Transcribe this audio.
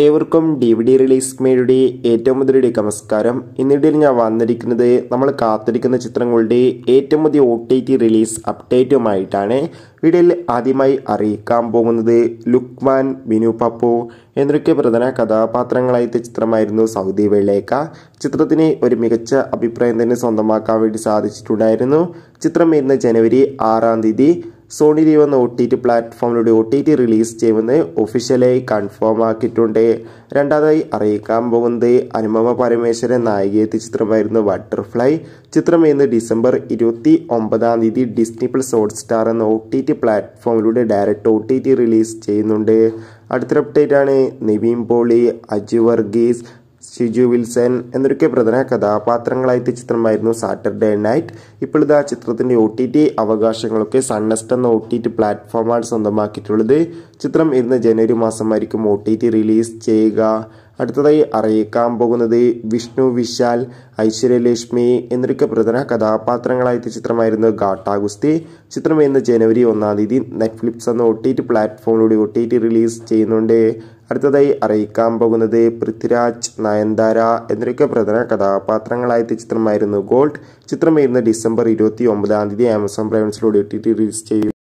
ഏവർക്കും D V D release മേയുടെ ഏറ്റവും മുതലയുടെ നമസ്കാരം ഇന്നിടയിൽ ഞാൻ വന്നിരിക്കുന്നത് നമ്മൾ കാത്തിരിക്കുന്ന ചിത്രങ്ങളുടെ ഏറ്റവും പുതിയ ഒ ടി ടി റിലീസ് അപ്ഡേറ്റുമായിട്ടാണ് വീഡിയോയിൽ ആദ്യമായി അറിയിക്കാൻ പോകുന്നത് ലുക്മാൻ ബിനു പപ്പു എന്നൊക്കെ പ്രധാന കഥാപാത്രങ്ങളായിട്ട് ചിത്രമായിരുന്നു സൗദി വെള്ളേക്ക ചിത്രത്തിന് ഒരു മികച്ച അഭിപ്രായം തന്നെ സ്വന്തമാക്കാൻ വേണ്ടി സാധിച്ചിട്ടുണ്ടായിരുന്നു ചിത്രം ഇന്ന് ജനുവരി ആറാം തീയതി സോണി ലീവ് എന്ന ഒ ടി ടി പ്ലാറ്റ്ഫോമിലൂടെ ഒ ടി ടി റിലീസ് ചെയ്യുമെന്ന് ഒഫീഷ്യലായി കൺഫേം ആക്കിയിട്ടുണ്ട് രണ്ടാമതായി അറിയിക്കാൻ പോകുന്നത് അനുപമ പരമേശ്വരൻ നായികയെത്തിയ ചിത്രമായിരുന്നു ബട്ടർഫ്ലൈ ചിത്രം ഇന്ന് ഡിസംബർ ഇരുപത്തി ഒമ്പതാം തീയതി ഡിസ്നി പ്ലസ് ഹോട്ട് സ്റ്റാർ എന്ന ഒ ടി ടി പ്ലാറ്റ്ഫോമിലൂടെ direct O T T release ചെയ്യുന്നുണ്ട് അടുത്തൊരു അപ്ഡേറ്റ് ആണ് നിവീൻ പോളി അജു വർഗീസ് ഷിജു വിൽസൺ എന്നൊക്കെ പ്രധാന കഥാപാത്രങ്ങളായിട്ട് ചിത്രമായിരുന്നു സാറ്റർഡേ നൈറ്റ് ഇപ്പോൾ ഇതാ ചിത്രത്തിന്റെ ഒ ടി ടി അവകാശങ്ങളൊക്കെ സൺനെസ്റ്റ് എന്ന ഒ ടി ടി പ്ലാറ്റ്ഫോമാണ് സ്വന്തമാക്കിയിട്ടുള്ളത് ചിത്രം ഇന്ന് ജനുവരി മാസമായിരിക്കും ഒ ടി ടി റിലീസ് ചെയ്യുക അടുത്തതായി അറിയിക്കാൻ പോകുന്നത് വിഷ്ണു വിശാൽ ഐശ്വര്യലക്ഷ്മി എന്നൊക്കെ പ്രധാന കഥാപാത്രങ്ങളായിട്ട് ചിത്രമായിരുന്നു ഗാട്ടാഗുസ്തി ചിത്രം ഇന്ന് ജനുവരി ഒന്നാം തീയതി നെറ്റ്ഫ്ലിക്സ് എന്ന ഒ ടി ടി പ്ലാറ്റ്ഫോമിലൂടെ ഒ ടി ടി റിലീസ് ചെയ്യുന്നുണ്ട് അടുത്തതായി അറിയിക്കാൻ പോകുന്നത് പൃഥ്വിരാജ് നയൻതാര എന്നൊക്കെ പ്രധാന കഥാപാത്രങ്ങളായിട്ട് ചിത്രമായിരുന്നു ഗോൾഡ് ചിത്രം ഇന്ന് ഡിസംബർ ഇരുപത്തി ഒമ്പതാം തീയതി ആമസോൺ പ്രൈവൻസിലൂടെ ഒ ടി ടി റിലീസ് ചെയ്യും